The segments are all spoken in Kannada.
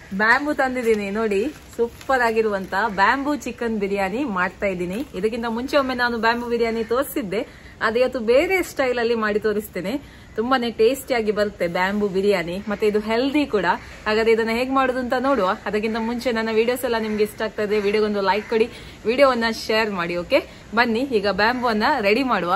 ಬ್ಯಾಂಬೂ ತಂದಿದ್ದೀನಿ ನೋಡಿ ಸೂಪರ್ ಆಗಿರುವಂತ ಬ್ಯಾಂಬೂ ಚಿಕನ್ ಬಿರಿಯಾನಿ ಮಾಡ್ತಾ ಇದ್ದೀನಿ ಇದಕ್ಕಿಂತ ಮುಂಚೆ ಒಮ್ಮೆ ನಾನು ಬ್ಯಾಂಬೂ ಬಿರಿಯಾನಿ ತೋರಿಸಿದ್ದೆ ಅದು ಇವತ್ತು ಬೇರೆ ಸ್ಟೈಲ್ ಅಲ್ಲಿ ಮಾಡಿ ತೋರಿಸ್ತೇನೆ ತುಂಬಾನೇ ಟೇಸ್ಟಿಯಾಗಿ ಬರುತ್ತೆ ಬ್ಯಾಂಬೂ ಬಿರಿಯಾನಿ ಮತ್ತೆ ಇದು ಹೆಲ್ದಿ ಕೂಡ ಹಾಗಾದ್ರೆ ಇದನ್ನ ಹೇಗ್ ಮಾಡೋದು ಅಂತ ನೋಡುವ ಅದಕ್ಕಿಂತ ಮುಂಚೆ ನನ್ನ ವಿಡಿಯೋಸ್ ಎಲ್ಲ ನಿಮ್ಗೆ ಇಷ್ಟ ಆಗ್ತದೆ ವಿಡಿಯೋಗೊಂದು ಲೈಕ್ ಕೊಡಿ ವಿಡಿಯೋವನ್ನ ಶೇರ್ ಮಾಡಿ ಓಕೆ ಬನ್ನಿ ಈಗ ಬ್ಯಾಂಬೂ ಅನ್ನ ರೆಡಿ ಮಾಡುವ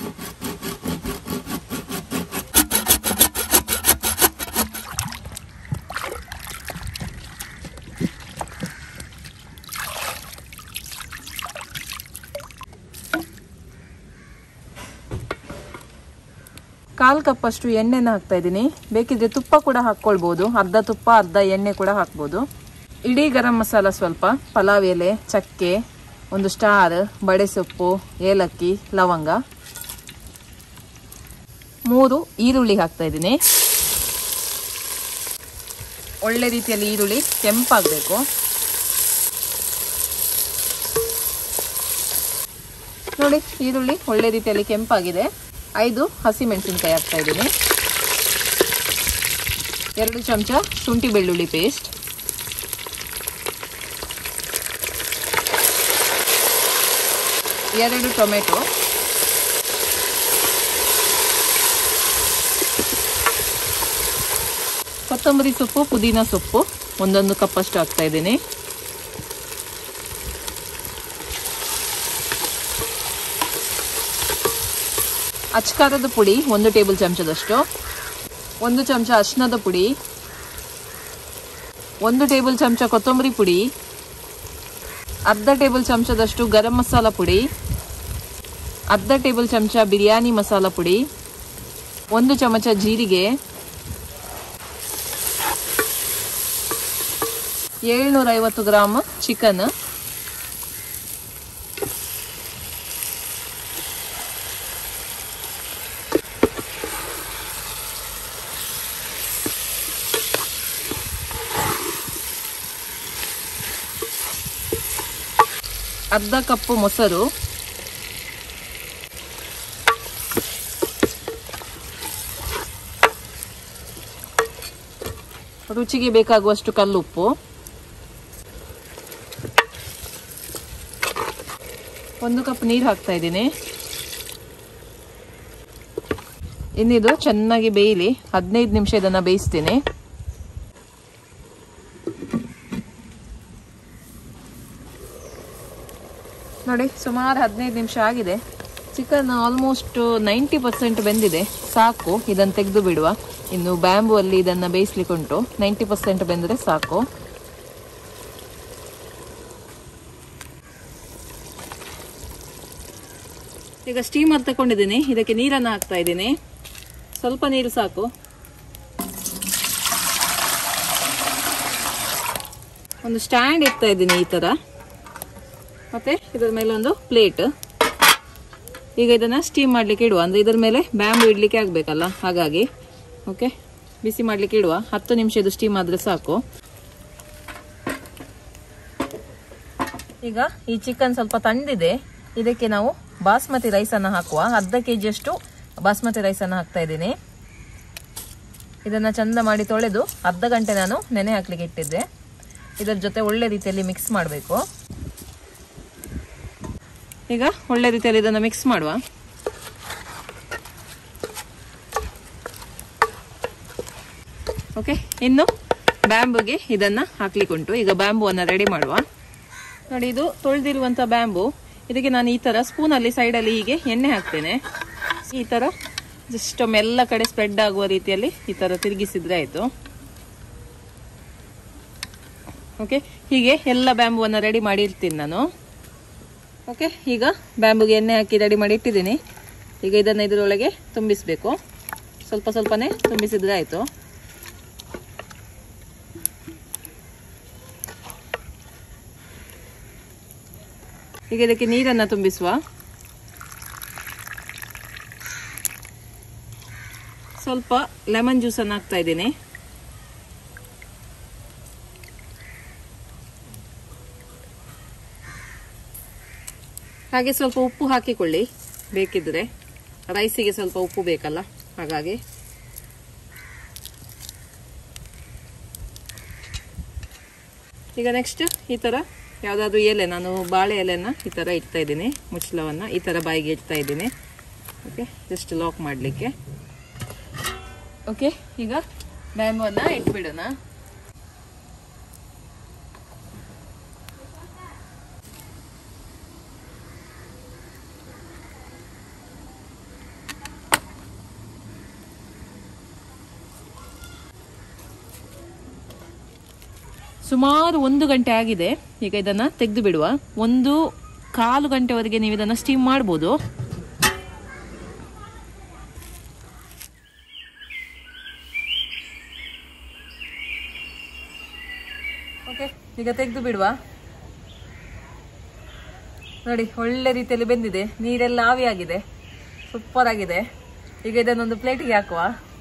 ಕಾಲ್ ಕಪ್ ಅಷ್ಟು ಎಣ್ಣೆನ ಹಾಕ್ತಾ ಇದ್ದೀನಿ ಬೇಕಿದ್ರೆ ತುಪ್ಪ ಕೂಡ ಹಾಕೊಳ್ಬಹುದು ಅರ್ಧ ತುಪ್ಪ ಅರ್ಧ ಎಣ್ಣೆ ಕೂಡ ಹಾಕ್ಬೋದು ಇಡೀ ಗರಂ ಮಸಾಲ ಸ್ವಲ್ಪ ಪಲಾವ್ ಎಲೆ ಚಕ್ಕೆ ಒಂದು ಸ್ಟಾರ್ ಬಡೆ ಸೊಪ್ಪು ಏಲಕ್ಕಿ ಲವಂಗ ಮೂರು ಈರುಳ್ಳಿ ಹಾಕ್ತಾ ಇದ್ದೀನಿ ಒಳ್ಳೆ ರೀತಿಯಲ್ಲಿ ಈರುಳ್ಳಿ ಕೆಂಪಾಗಬೇಕು ನೋಡಿ ಈರುಳ್ಳಿ ಒಳ್ಳೆ ರೀತಿಯಲ್ಲಿ ಕೆಂಪಾಗಿದೆ ಐದು ಹಸಿಮೆಣಸಿನ್ಕಾಯಿ ಹಾಕ್ತಾ ಇದ್ದೀನಿ ಎರಡು ಚಮಚ ಶುಂಠಿ ಬೆಳ್ಳುಳ್ಳಿ ಪೇಸ್ಟ್ ಎರಡು ಟೊಮೆಟೊ ಕೊತ್ತಂಬರಿ ಸೊಪ್ಪು ಪುದೀನ ಸೊಪ್ಪು ಒಂದೊಂದು ಕಪ್ಪಷ್ಟು ಹಾಕ್ತಾ ಇದ್ದೀನಿ ಅಚ್ಕಾರದ ಪುಡಿ ಒಂದು ಟೇಬಲ್ ಚಮಚದಷ್ಟು ಒಂದು ಚಮಚ ಅರಿಶಿನದ ಪುಡಿ ಒಂದು ಟೇಬಲ್ ಚಮಚ ಕೊತ್ತಂಬರಿ ಪುಡಿ ಅರ್ಧ ಟೇಬಲ್ ಚಮಚದಷ್ಟು ಗರಂ ಮಸಾಲ ಪುಡಿ ಅರ್ಧ ಟೇಬಲ್ ಚಮಚ ಬಿರಿಯಾನಿ ಮಸಾಲ ಪುಡಿ ಒಂದು ಚಮಚ ಜೀರಿಗೆ ಏಳ್ನೂರ ಐವತ್ತು ಗ್ರಾಮ್ ಚಿಕನ್ ಅರ್ಧ ಕಪ್ಪು ಮೊಸರು ರುಚಿಗೆ ಬೇಕಾಗುವಷ್ಟು ಕಲ್ಲುಪ್ಪು ಒಂದು ಕಪ್ ನೀರು ಹಾಕ್ತಾ ಇದ್ದೀನಿ ಇನ್ನಿದು ಚೆನ್ನಾಗಿ ಬೇಯಲಿ ಹದಿನೈದು ನಿಮಿಷ ಇದನ್ನ ಬೇಯಿಸ್ತೀನಿ ನೋಡಿ ಸುಮಾರು ಹದಿನೈದು ನಿಮಿಷ ಆಗಿದೆ ಚಿಕನ್ ಆಲ್ಮೋಸ್ಟ್ ನೈಂಟಿ ಪರ್ಸೆಂಟ್ ಬೆಂದಿದೆ ಸಾಕು ಇದನ್ನು ತೆಗೆದು ಬಿಡುವ ಇನ್ನು ಬ್ಯಾಂಬು ಅಲ್ಲಿ ಇದನ್ನು ಬೇಯಿಸ್ಲಿಕ್ಕೆ ಉಂಟು ನೈಂಟಿ ಪರ್ಸೆಂಟ್ ಬೆಂದರೆ ಸಾಕು ಈಗ ಸ್ಟೀಮರ್ ತಗೊಂಡಿದ್ದೀನಿ ಇದಕ್ಕೆ ನೀರನ್ನು ಹಾಕ್ತಾ ಇದ್ದೀನಿ ಸ್ವಲ್ಪ ನೀರು ಸಾಕು ಒಂದು ಸ್ಟ್ಯಾಂಡ್ ಇಡ್ತಾ ಇದ್ದೀನಿ ಈ ಥರ ಮತ್ತೆ ಇದರ ಮೇಲೆ ಒಂದು ಪ್ಲೇಟ್ ಈಗ ಇದನ್ನ ಸ್ಟೀಮ್ ಮಾಡ್ಲಿಕ್ಕೆ ಇಡುವ ಅಂದ್ರೆ ಇದರ ಮೇಲೆ ಬ್ಯಾಂಬು ಇಡ್ಲಿಕ್ಕೆ ಆಗ್ಬೇಕಲ್ಲ ಹಾಗಾಗಿ ಓಕೆ ಬಿಸಿ ಮಾಡ್ಲಿಕ್ಕೆ ಇಡುವ ಹತ್ತು ನಿಮಿಷ ಇದು ಸ್ಟೀಮ್ ಆದ್ರೆ ಸಾಕು ಈಗ ಈ ಚಿಕನ್ ಸ್ವಲ್ಪ ತಣ್ಣದಿದೆ ಇದಕ್ಕೆ ನಾವು ಬಾಸ್ಮತಿ ರೈಸ್ ಅನ್ನ ಹಾಕುವ ಅರ್ಧ ಕೆಜಿಯಷ್ಟು ಬಾಸ್ಮತಿ ರೈಸ್ ಅನ್ನ ಹಾಕ್ತಾ ಇದ್ದೀನಿ ಇದನ್ನ ಚಂದ ಮಾಡಿ ತೊಳೆದು ಅರ್ಧ ಗಂಟೆ ನಾನು ನೆನೆ ಹಾಕ್ಲಿಕ್ಕೆ ಇಟ್ಟಿದ್ದೆ ಇದರ ಜೊತೆ ಒಳ್ಳೆ ರೀತಿಯಲ್ಲಿ ಮಿಕ್ಸ್ ಮಾಡಬೇಕು ಈಗ ಒಳ್ಳೆ ರೀತಿಯಲ್ಲಿ ಇದನ್ನು ಮಿಕ್ಸ್ ಮಾಡುವ ಓಕೆ ಇನ್ನು ಬ್ಯಾಂಬುಗೆ ಇದನ್ನ ಹಾಕ್ಲಿಕ್ಕೆ ಉಂಟು ಈಗ ಬ್ಯಾಂಬುವನ್ನು ರೆಡಿ ಮಾಡುವ ನೋಡಿ ಇದು ತೊಳೆದಿರುವಂತ ಬ್ಯಾಂಬು ಇದಕ್ಕೆ ನಾನು ಈ ತರ ಸ್ಪೂನ್ ಅಲ್ಲಿ ಸೈಡ್ ಅಲ್ಲಿ ಹೀಗೆ ಎಣ್ಣೆ ಹಾಕ್ತೇನೆ ಈ ತರ ಜಸ್ಟ್ ಎಲ್ಲ ಕಡೆ ಸ್ಪ್ರೆಡ್ ಆಗುವ ರೀತಿಯಲ್ಲಿ ಈ ತರ ತಿರುಗಿಸಿದ್ರೆ ಆಯ್ತು ಓಕೆ ಹೀಗೆ ಎಲ್ಲ ಬ್ಯಾಂಬುವನ್ನು ರೆಡಿ ಮಾಡಿ ಇರ್ತೀನಿ ನಾನು ಓಕೆ ಈಗ ಬ್ಯಾಂಬುಗೆ ಎಣ್ಣೆ ಹಾಕಿ ರೆಡಿ ಮಾಡಿ ಇಟ್ಟಿದ್ದೀನಿ ಈಗ ಇದನ್ನು ಇದರೊಳಗೆ ತುಂಬಿಸಬೇಕು ಸ್ವಲ್ಪ ಸ್ವಲ್ಪನೇ ತುಂಬಿಸಿದ್ರೆ ಆಯಿತು ಈಗ ಇದಕ್ಕೆ ನೀರನ್ನು ತುಂಬಿಸುವ ಸ್ವಲ್ಪ ಲೆಮನ್ ಜ್ಯೂಸನ್ನು ಹಾಕ್ತಾ ಇದ್ದೀನಿ ಹಾಗೆ ಸ್ವಲ್ಪ ಉಪ್ಪು ಹಾಕಿಕೊಳ್ಳಿ ಬೇಕಿದ್ರೆ ರೈಸಿಗೆ ಸ್ವಲ್ಪ ಉಪ್ಪು ಬೇಕಲ್ಲ ಹಾಗಾಗಿ ಈಗ ನೆಕ್ಸ್ಟ್ ಈ ಥರ ಯಾವುದಾದ್ರೂ ಎಲೆ ನಾನು ಬಾಳೆ ಎಲೆನ ಈ ಥರ ಇಡ್ತಾ ಇದ್ದೀನಿ ಮುಚ್ಚಳವನ್ನು ಈ ಥರ ಬಾಯಿಗೆ ಇಡ್ತಾ ಇದ್ದೀನಿ ಓಕೆ ಜಸ್ಟ್ ಲಾಕ್ ಮಾಡಲಿಕ್ಕೆ ಓಕೆ ಈಗ ಬ್ಯಾಂಬನ್ನು ಇಟ್ಬಿಡೋಣ ಸುಮಾರು ಒಂದು ಗಂಟೆ ಆಗಿದೆ ಈಗ ಇದನ್ನ ತೆಗೆದು ಬಿಡುವ ಒಂದು ಕಾಲು ಗಂಟೆವರೆಗೆ ನೀವು ಇದನ್ನ ಸ್ಟೀಮ್ ಮಾಡ್ಬೋದು ಓಕೆ ಈಗ ತೆಗೆದು ಬಿಡುವ ನೋಡಿ ಒಳ್ಳೆ ರೀತಿಯಲ್ಲಿ ಬೆಂದಿದೆ ನೀರೆಲ್ಲ ಆವಿಯಾಗಿದೆ ಸೂಪರ್ ಆಗಿದೆ ಈಗ ಇದನ್ನೊಂದು ಪ್ಲೇಟಿಗೆ ಹಾಕುವ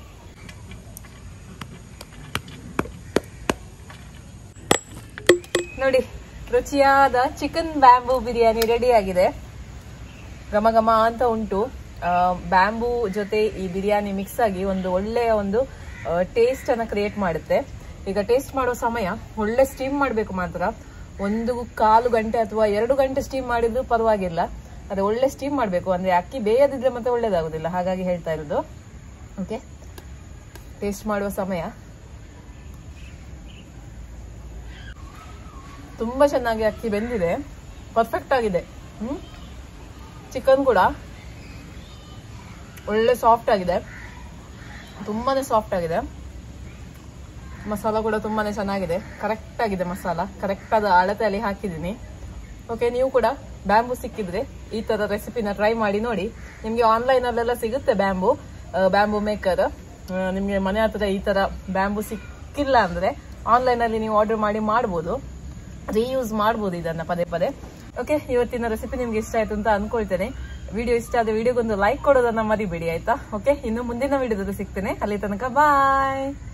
ನೋಡಿ ರುಚಿಯಾದ ಚಿಕನ್ ಬ್ಯಾಂಬೂ ಬಿರಿಯಾನಿ ರೆಡಿ ಆಗಿದೆ ಘಮ ಘಮ ಅಂತ ಉಂಟು ಬ್ಯಾಂಬೂ ಜೊತೆ ಈ ಬಿರಿಯಾನಿ ಮಿಕ್ಸ್ ಆಗಿ ಒಂದು ಒಳ್ಳೆಯ ಒಂದು ಟೇಸ್ಟ್ ಅನ್ನ ಕ್ರಿಯೇಟ್ ಮಾಡುತ್ತೆ ಈಗ ಟೇಸ್ಟ್ ಮಾಡೋ ಸಮಯ ಒಳ್ಳೆ ಸ್ಟೀಮ್ ಮಾಡಬೇಕು ಮಾತ್ರ ಒಂದು ಕಾಲು ಗಂಟೆ ಅಥವಾ ಎರಡು ಗಂಟೆ ಸ್ಟೀಮ್ ಮಾಡಿದ್ರು ಪರವಾಗಿಲ್ಲ ಅದೇ ಒಳ್ಳೆ ಸ್ಟೀಮ್ ಮಾಡಬೇಕು ಅಂದ್ರೆ ಅಕ್ಕಿ ಬೇಯದಿದ್ರೆ ಮತ್ತೆ ಒಳ್ಳೇದಾಗುದಿಲ್ಲ ಹಾಗಾಗಿ ಹೇಳ್ತಾ ಇರೋದು ಓಕೆ ಟೇಸ್ಟ್ ಮಾಡುವ ಸಮಯ ತುಂಬಾ ಚೆನ್ನಾಗಿ ಅಕ್ಕಿ ಬೆಂದಿದೆ ಪರ್ಫೆಕ್ಟ್ ಆಗಿದೆ ಹ್ಮ್ ಚಿಕನ್ ಕೂಡ ಒಳ್ಳೆ ಸಾಫ್ಟ್ ಆಗಿದೆ ತುಂಬಾನೇ ಸಾಫ್ಟ್ ಆಗಿದೆ ಮಸಾಲ ಕೂಡ ತುಂಬಾನೇ ಚೆನ್ನಾಗಿದೆ ಕರೆಕ್ಟ್ ಆಗಿದೆ ಮಸಾಲ ಕರೆಕ್ಟ್ ಆದ ಅಳತೆಯಲ್ಲಿ ಹಾಕಿದ್ದೀನಿ ಓಕೆ ನೀವು ಕೂಡ ಬ್ಯಾಂಬು ಸಿಕ್ಕಿದ್ರೆ ಈ ತರ ರೆಸಿಪಿನ ಟ್ರೈ ಮಾಡಿ ನೋಡಿ ನಿಮ್ಗೆ ಆನ್ಲೈನ್ ಅಲ್ಲೆಲ್ಲ ಸಿಗುತ್ತೆ ಬ್ಯಾಂಬು ಬ್ಯಾಂಬು ಮೇಕರ್ ನಿಮ್ಗೆ ಮನೆ ಹತ್ರ ಈ ತರ ಬ್ಯಾಂಬು ಸಿಕ್ಕಿಲ್ಲ ಅಂದ್ರೆ ಆನ್ಲೈನ್ ಅಲ್ಲಿ ನೀವು ಆರ್ಡರ್ ಮಾಡಿ ಮಾಡ್ಬೋದು ರೀಯೂಸ್ ಮಾಡ್ಬೋದು ಇದನ್ನ ಪದೇ ಪದೇ ಓಕೆ ಇವತ್ತಿನ ರೆಸಿಪಿ ನಿಮ್ಗೆ ಇಷ್ಟ ಆಯ್ತು ಅಂತ ಅನ್ಕೊಳ್ತೇನೆ ವಿಡಿಯೋ ಇಷ್ಟ ಆದ ವಿಡಿಯೋಗೊಂದು ಲೈಕ್ ಕೊಡೋದನ್ನ ಮರಿಬೇಡಿ ಆಯ್ತಾ ಓಕೆ ಇನ್ನು ಮುಂದಿನ ವಿಡಿಯೋದಲ್ಲಿ ಸಿಗ್ತೇನೆ ಅಲ್ಲಿ ತನಕ ಬಾಯ್